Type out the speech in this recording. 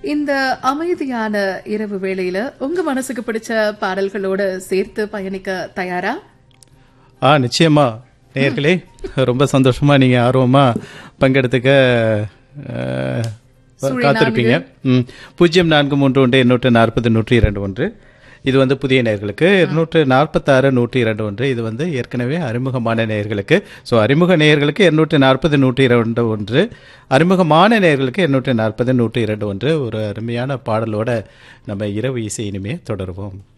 இந்த அமைதியான இரவு வேளையில உங்க மனசுக்கு பிடிச்ச பாடல்களோட சேர்த்து பயணிக்க தயாரா ஆ நிச்சயமா நேயர்களே ரொம்ப சந்தோஷமா நீங்க ஆர்வமா பங்கெடுத்துக்க அஹ், சுழி காத்திருப்பீங்க ம். பூஜ்ஜியம் நான்கு மூன்று ஒன்று எண்ணூற்று நாற்பது நூற்றி இரண்டு ஒன்று இது வந்து புதிய நேயர்களுக்கு இருநூற்று நாற்பத்தாறு நூற்றி இரண்டு ஒன்று இது வந்து ஏற்கனவே அறிமுகமான நேயர்களுக்கு ஸோ அறிமுக நேயர்களுக்கு இருநூற்று நாற்பது நூற்றி இரண்டு ஒன்று அறிமுகமான நேயர்களுக்கு இருநூற்று நாற்பது நூற்றி இரண்டு ஒன்று ஒரு அருமையான பாடலோட நம்ம இரவு இசை இனிமே தொடருவோம்